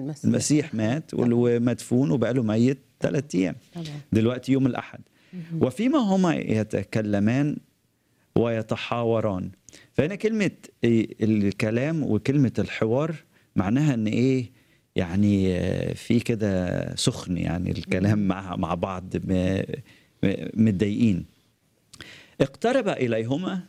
المسيح. المسيح مات ومدفون وبقاله ميت ثلاث ايام طبعا دلوقتي يوم الاحد وفيما هما يتكلمان ويتحاوران فهنا كلمه إيه الكلام وكلمه الحوار معناها ان ايه يعني آه، في كده سخن يعني الكلام مع مع بعض م- م- متضايقين اقترب اليهما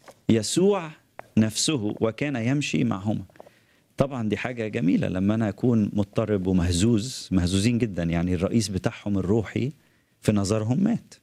يسوع نفسه وكان يمشي معهما طبعا دي حاجة جميلة لما أنا أكون مضطرب ومهزوز مهزوزين جدا يعني الرئيس بتاعهم الروحي في نظرهم مات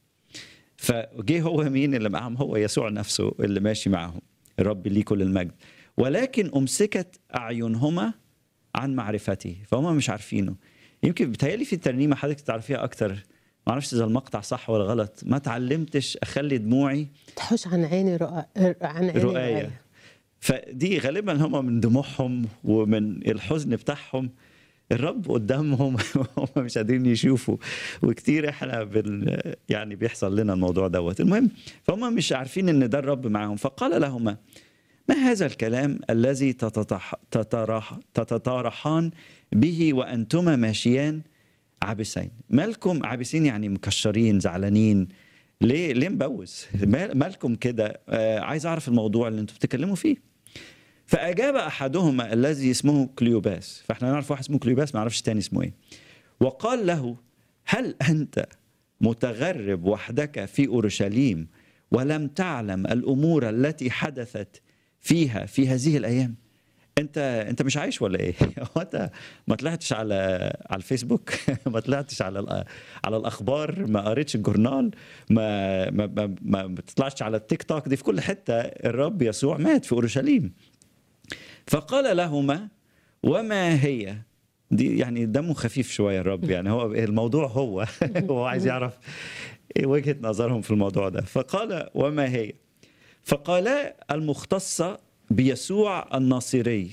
فجه هو مين اللي معاهم هو يسوع نفسه اللي ماشي معهم الرب ليه كل المجد ولكن أمسكت أعينهما عن معرفته فهم مش عارفينه يمكن بتهيألي في ترنيمة حضرتك تعرفيها أكتر ما اعرفش اذا المقطع صح ولا غلط ما تعلمتش اخلي دموعي تحوش عن عيني رؤى عن عيني رؤاية فدي غالبا هم من دموعهم ومن الحزن بتاعهم الرب قدامهم هم مش قادرين يشوفوا وكتير احنا بال يعني بيحصل لنا الموضوع دوت المهم فهم مش عارفين ان ده الرب معاهم فقال لهما ما هذا الكلام الذي تتطح تتراح تتطارحان به وانتما ماشيان عابسين مالكم عابسين يعني مكشرين زعلانين ليه ليه مبوز مال- مالكم كده آه عايز اعرف الموضوع اللي انتوا بتتكلموا فيه فاجاب احدهما الذي اسمه كليوباس فاحنا نعرف واحد اسمه كليوباس ما نعرفش تاني اسمه ايه وقال له هل انت متغرب وحدك في اورشليم ولم تعلم الامور التي حدثت فيها في هذه الايام انت انت مش عايش ولا ايه هو انت ما طلعتش على على الفيسبوك ما طلعتش على الأ- على الاخبار ما قريتش الجورنال ما ما ما, ما بتطلعش على التيك توك دي في كل حته الرب يسوع مات في اورشليم فقال لهما وما هي دي يعني دمه خفيف شويه الرب يعني هو الموضوع هو هو عايز يعرف ايه وجهه نظرهم في الموضوع ده فقال وما هي فقالا المختصه بيسوع الناصري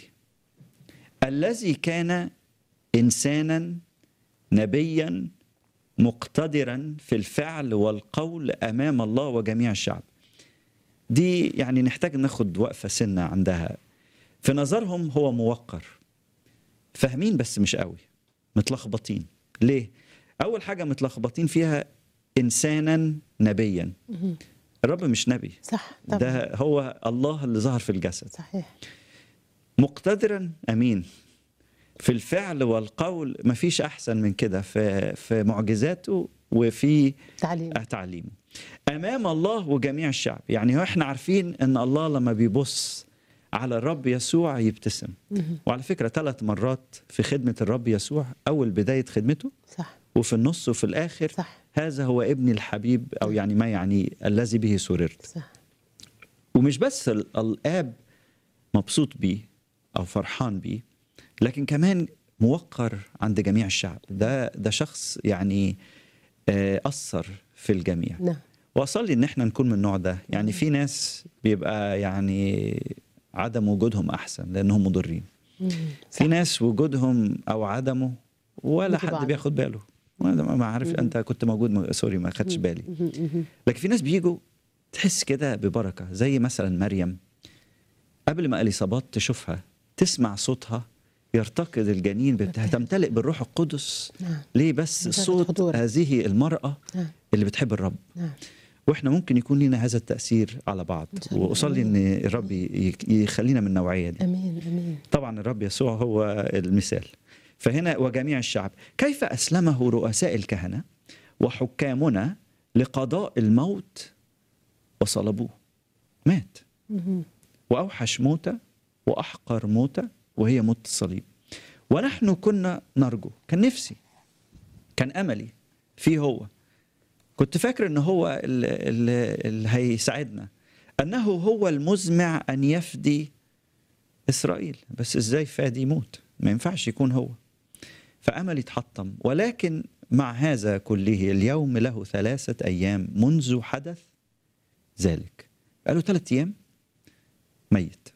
الذي كان انسانا نبيا مقتدرا في الفعل والقول امام الله وجميع الشعب دي يعني نحتاج ناخد وقفه سنه عندها في نظرهم هو موقر فاهمين بس مش قوي متلخبطين ليه اول حاجه متلخبطين فيها انسانا نبيا الرب مش نبي صح طبعا ده هو الله اللي ظهر في الجسد صحيح مقتدرا امين في الفعل والقول مفيش احسن من كده في في معجزاته وفي تعليم تعليمه امام الله وجميع الشعب يعني هو احنا عارفين ان الله لما بيبص على الرب يسوع يبتسم وعلى فكره ثلاث مرات في خدمه الرب يسوع اول بدايه خدمته صح وفي النص وفي الاخر صح هذا هو ابني الحبيب او يعني ما يعني الذي به سررت صح ومش بس ال- الاب مبسوط بيه او فرحان بيه لكن كمان موقر عند جميع الشعب ده ده شخص يعني آه، اثر في الجميع نعم واصلي ان احنا نكون من النوع ده يعني في ناس بيبقى يعني عدم وجودهم احسن لانهم مضرين مم. في ناس وجودهم او عدمه ولا بيجوا حد بعض. بياخد باله ما ما عارف انت كنت موجود م- سوري ما خدتش بالي مهم. مهم. لكن في ناس بيجوا تحس كده ببركه زي مثلا مريم قبل ما اليصابات تشوفها تسمع صوتها يرتقد الجنين بتاعها تمتلئ بالروح القدس نعم ليه بس مجرد صوت حضورك. هذه المراه نعم اللي بتحب الرب نعم واحنا ممكن يكون لنا هذا التاثير على بعض إن شاء الله. واصلي ان الرب ي- يخلينا من النوعيه دي امين امين طبعا الرب يسوع هو المثال فهنا وجميع الشعب كيف اسلمه رؤساء الكهنه وحكامنا لقضاء الموت وصلبوه مات مهم. واوحش موته واحقر موته وهي موت الصليب ونحن كنا نرجو كان نفسي كان املي فيه هو كنت فاكر ان هو اللي, اللي, اللي هيساعدنا انه هو المزمع ان يفدي اسرائيل بس ازاي فادي يموت ما ينفعش يكون هو فاملي اتحطم ولكن مع هذا كله اليوم له ثلاثه ايام منذ حدث ذلك قالوا ثلاثة ايام ميت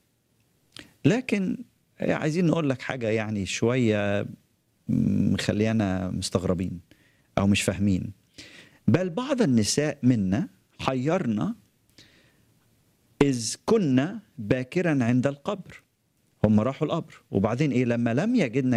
لكن عايزين نقول لك حاجه يعني شويه مخليانا مستغربين او مش فاهمين بل بعض النساء منا حيرنا اذ كنا باكرا عند القبر هم راحوا القبر وبعدين ايه لما لم يجدنا